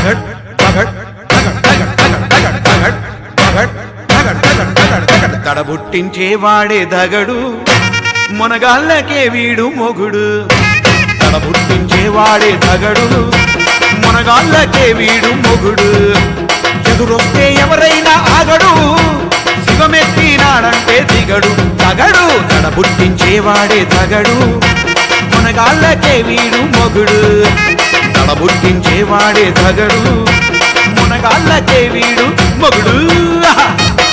తగడ్ తగడ్ తగడ్ తగడ్ తగడ్ తగడ్ తగడ్ తగడ్ తగడ్ తగడ్ తగడ్ తగడ్ తడబుట్టించేవాడే దగడు మునగాళ్ళకే వీడు మొగుడు తడబుట్టించేవాడే దగడు మునగాళ్ళకే వీడు మొగుడు ఎదురొస్తే ఎవరైనా ఆగడు శివమెత్తినాడంటే దిగడు తగడు తడబుట్టించేవాడే తగడు మునగాళ్ళకే వీడు మొగుడు తడబుట్టించేవాడే తగడు మునగాళ్ళకే వీడు మొగుడు ఆహా!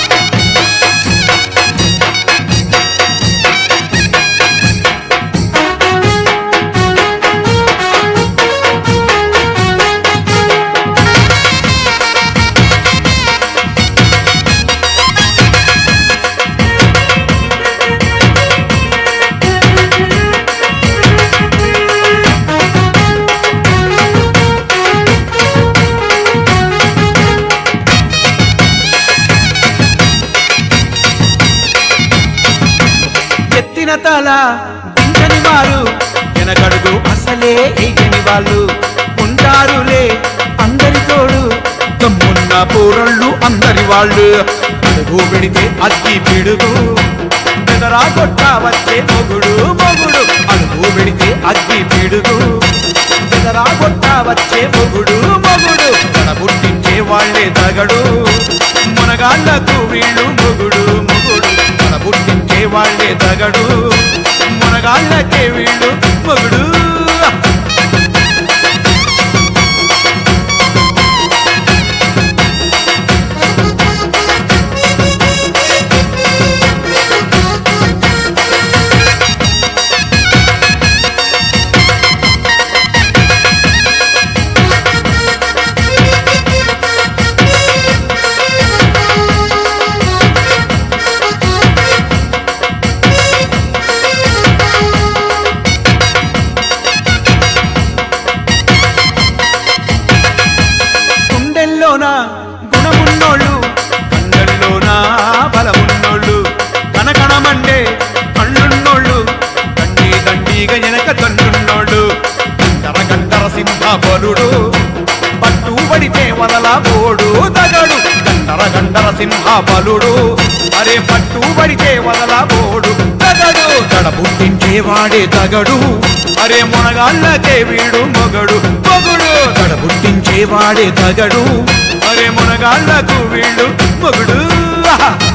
ఎత్తిన తల దించని వారు వెనకడుగు అసలే ఎయ్యని వాళ్ళు ఉంటారులే అందరి తోడు దమ్మున్న పూరళ్ళు అందరి వాళ్ళు అడుగు పెడితే అగ్గి పిడుగు బెదరా కొట్ట వచ్చే మొగుడు మొగుడు అడుగు పెడితే అగ్గి పిడుగు బెదరా కొట్ట వచ్చే మొగుడు మొగుడు తన పుట్టించే వాళ్ళే తగడు మునగాళ్ళకు వీళ్ళు మొగుడు మొగుడు తన పుట్టించే వాళ్ళే తగడు మునగాళ్ళకే వీళ్ళు మొగుడు గుండెల్లోన గుణమున్నోళ్ళు కండల్లోన బలమున్నోళ్ళు కనకణమండే కళ్ళున్నోళ్ళు దండి దండిగా వెనక దండున్నోళ్ళు గంటర గంటర సింహ బలుడు పట్టు పడితే వదల బోడు తగడు గంటర గంటర సింహ బలుడు అరే పట్టు పడితే వదల బోడు తగడు తడ పుట్టించేవాడే తగడు అరే మునగాళ్ళకే వీడు మొగడు మొగుడు తడ పుట్టించేవాడే తగడు అరే మునగాళ్ళకు వీడు మొగుడు ఆహా!